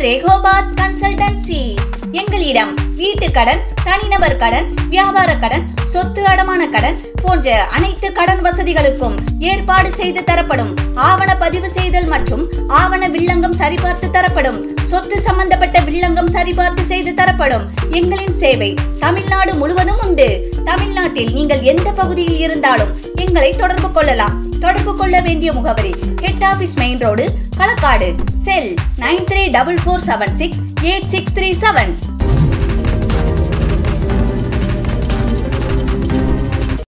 ரெகோபாத் consultancy எங்களிடம் வீட்டு கடன் தனிநபர் கடன் வியாபார கடன் சொத்து அடமான கடன் போன்ற அனைத்து கடன் வசதிகளுக்கும் ஏற்பாடு செய்து தரப்படும் ஆவண பதிவு செய்தல் மற்றும் ஆவண வில்லங்கம் சரிபார்த்து தரப்படும் சொத்து சம்பந்தப்பட்ட வில்லங்கம் சரிபார்த்து செய்து தரப்படும் எங்களின் சேவை தமிழ்நாடு முழுவதும் உண்டு தமிழ்நாட்டில் நீங்கள் எந்த பகுதியில் இருந்தாலும் எங்களை தொடர்பு கொள்ளலாம் தொடர்பு கொள்ள வேண்டிய முகவரி head office main road Kalakkad cell nine three double four seven six eight six three seven